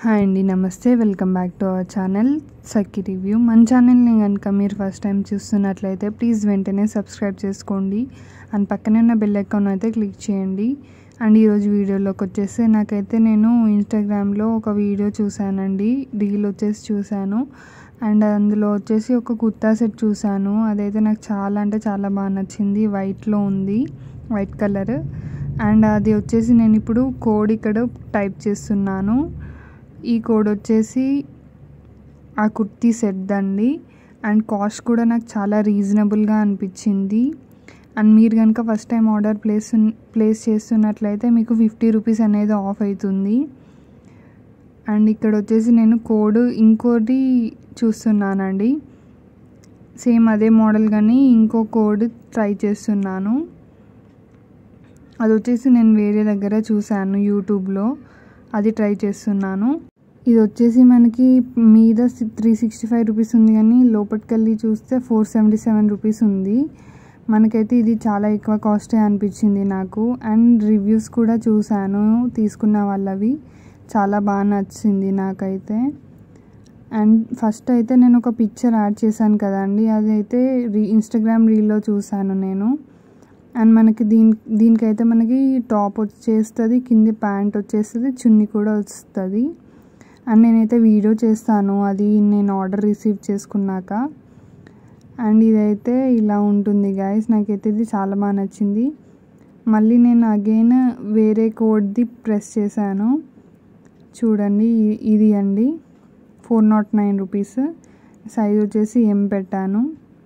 hi అండి నమస్తే welcome back to our channel Sakki review మన ఛానల్ని కనుక మీరు ఫస్ట్ టైం చూస్తున్నట్లయితే ప్లీజ్ వెంటనే సబ్స్క్రైబ్ చేసుకోండి అండ్ పక్కనే ఉన్న బెల్ ఐకాన్ అయితే క్లిక్ చేయండి అండ్ ఈరోజు వీడియోలోకి వచ్చేసి నాకైతే నేను ఇన్స్టాగ్రామ్లో ఒక వీడియో చూశానండి రీల్ వచ్చేసి చూశాను అండ్ అందులో వచ్చేసి ఒక కుర్తా సెట్ చూశాను అదైతే నాకు చాలా అంటే చాలా బాగా నచ్చింది వైట్లో ఉంది వైట్ కలర్ అండ్ అది వచ్చేసి నేను ఇప్పుడు కోడ్ ఇక్కడ టైప్ చేస్తున్నాను ఈ కోడ్ వచ్చేసి ఆ కుర్తీ సెట్ అండి అండ్ కాస్ట్ కూడా నాకు చాలా రీజనబుల్గా అనిపించింది అండ్ మీరు కనుక first time order place place చేస్తున్నట్లయితే మీకు ఫిఫ్టీ రూపీస్ అనేది ఆఫ్ అవుతుంది అండ్ ఇక్కడ వచ్చేసి నేను కోడ్ ఇంకోటి చూస్తున్నానండి సేమ్ అదే మోడల్ కానీ ఇంకో కోడ్ ట్రై చేస్తున్నాను అది వచ్చేసి నేను వేరే దగ్గర చూశాను యూట్యూబ్లో అది ట్రై చేస్తున్నాను ఇది వచ్చేసి మనకి మీద త్రీ సిక్స్టీ ఫైవ్ రూపీస్ ఉంది కానీ లోపలికి వెళ్ళి చూస్తే ఫోర్ సెవెంటీ సెవెన్ రూపీస్ ఉంది మనకైతే ఇది చాలా ఎక్కువ కాస్టే అనిపించింది నాకు అండ్ రివ్యూస్ కూడా చూశాను తీసుకున్న వాళ్ళవి చాలా బాగా నచ్చింది నాకైతే అండ్ ఫస్ట్ అయితే నేను ఒక పిక్చర్ యాడ్ చేశాను కదండి అది అయితే రీ ఇన్స్టాగ్రామ్ రీల్లో చూశాను నేను అండ్ మనకి దీని దీనికైతే మనకి టాప్ వచ్చేస్తుంది కింది ప్యాంట్ వచ్చేస్తుంది చున్నీ కూడా వస్తుంది అండ్ నేనైతే వీడియో చేస్తాను అది నేను ఆర్డర్ రిసీవ్ చేసుకున్నాక అండ్ ఇదైతే ఇలా ఉంటుంది గాయస్ నాకైతే ఇది చాలా బాగా నచ్చింది మళ్ళీ నేను అగైన్ వేరే కోడ్ది ప్రెస్ చేశాను చూడండి ఇది అండి four not nine rupees size వచ్చేసి ఎం పెట్టాను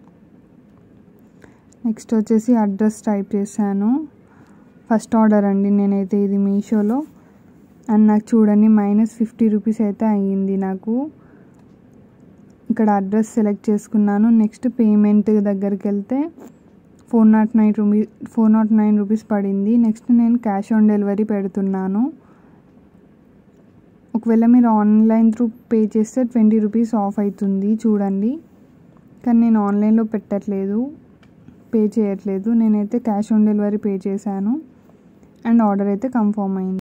నెక్స్ట్ వచ్చేసి అడ్రస్ టైప్ చేశాను ఫస్ట్ ఆర్డర్ అండి నేనైతే ఇది మీషోలో అండ్ నాకు చూడండి మైనస్ ఫిఫ్టీ రూపీస్ అయితే అయ్యింది నాకు ఇక్కడ అడ్రస్ సెలెక్ట్ చేసుకున్నాను నెక్స్ట్ పేమెంట్ దగ్గరికి వెళ్తే four not nine rupee four not nine rupees పడింది నెక్స్ట్ నేను క్యాష్ ఆన్ డెలివరీ పెడుతున్నాను ఒకవేళ మీరు ఆన్లైన్ త్రూ పే చేస్తే ట్వంటీ రూపీస్ ఆఫ్ అవుతుంది చూడండి కానీ నేను ఆన్లైన్లో పెట్టట్లేదు పే చేయట్లేదు నేనైతే క్యాష్ ఆన్ డెలివరీ పే చేశాను అండ్ ఆర్డర్ అయితే కన్ఫర్మ్ అయింది